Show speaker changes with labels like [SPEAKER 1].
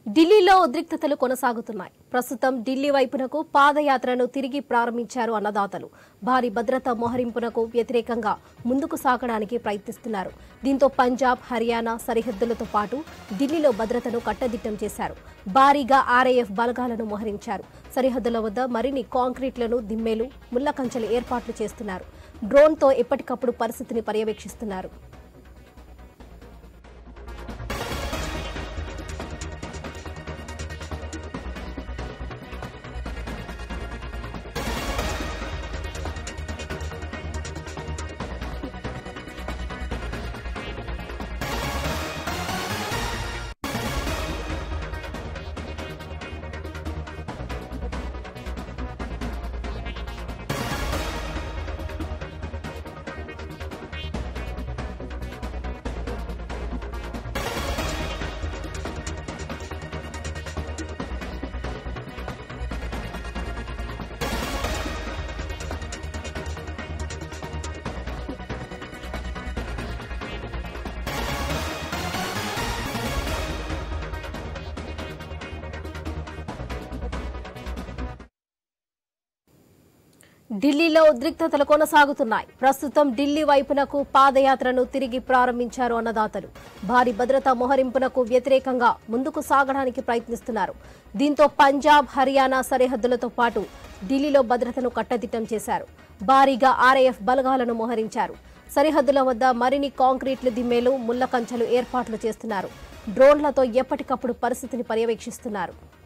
[SPEAKER 1] ఢిల్లీలో ఉద్రిక్తతలు కొనసాగుతున్నాయి ప్రస్తుతం ఢిల్లీ వైపునకు పాదయాత్రను తిరిగి ప్రారంభించారు అన్నదాతలు భారీ భద్రతా మోహరింపునకు వ్యతిరేకంగా ముందుకు సాగడానికి ప్రయత్నిస్తున్నారు దీంతో పంజాబ్ హర్యానా సరిహద్దులతో పాటు ఢిల్లీలో భద్రతను కట్టదిట్టం చేశారు భారీగా ఆర్ఏఎఫ్ బలగాలను మోహరించారు సరిహద్దుల వద్ద మరిన్ని కాంక్రీట్లను దిమ్మేలు ముళ్ల కంచెలు ఏర్పాట్లు చేస్తున్నారు డ్రోన్తో ఎప్పటికప్పుడు పరిస్థితిని పర్యవేక్షిస్తున్నారు ఢిల్లీలో ఉద్రిక్తతలు కొనసాగుతున్నాయి ప్రస్తుతం ఢిల్లీ వైపునకు పాదయాత్రను తిరిగి ప్రారంభించారు అన్నదాతలు భారీ భద్రతా మోహరింపునకు వ్యతిరేకంగా ముందుకు సాగడానికి ప్రయత్నిస్తున్నారు దీంతో పంజాబ్ హర్యానా సరిహద్దులతో పాటు ఢిల్లీలో భద్రతను కట్టదిట్టం చేశారు భారీగా ఆర్ఏఎఫ్ బలగాలను మోహరించారు సరిహద్దుల వద్ద మరిన్ని కాంక్రీట్లు దిమ్మేలు ముళ్ల కంచెలు ఏర్పాట్లు చేస్తున్నారు డ్రోన్లతో ఎప్పటికప్పుడు పరిస్థితిని పర్యవేక్షిస్తున్నారు